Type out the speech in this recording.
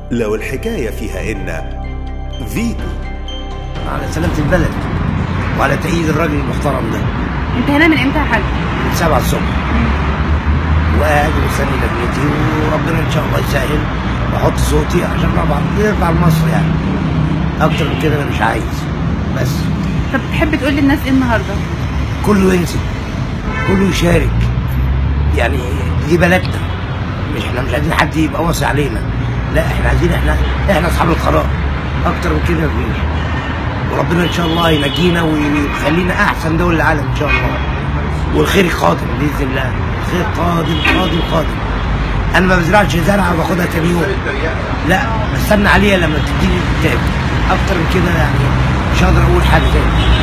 لو الحكاية فيها إن فيتو على سلامة البلد وعلى تأييد الراجل المحترم ده انت هنا من امتى يا حاج؟ من سبعة الصبح وقاعد مستني لجنتي وربنا ان شاء الله يسهل واحط صوتي عشان طبعا نرجع لمصر يعني اكتر من كده انا مش عايز بس طب تحب تقول للناس ايه النهارده؟ كله ينزل كله يشارك يعني دي بلدنا مش احنا مش عايزين حد يبقى واصي علينا لا احنا عايزين احنا احنا اصحاب القرار اكتر من كده مفيش وربنا ان شاء الله ينجينا ويخلينا احسن دول العالم ان شاء الله والخير قادم باذن الله الخير قادم قادم قادم انا ما بزرعش زرعه وباخدها تاني يوم لا بستنى عليها لما تديني الكتاب اكتر من كده يعني مش هقدر اقول حاجه تاني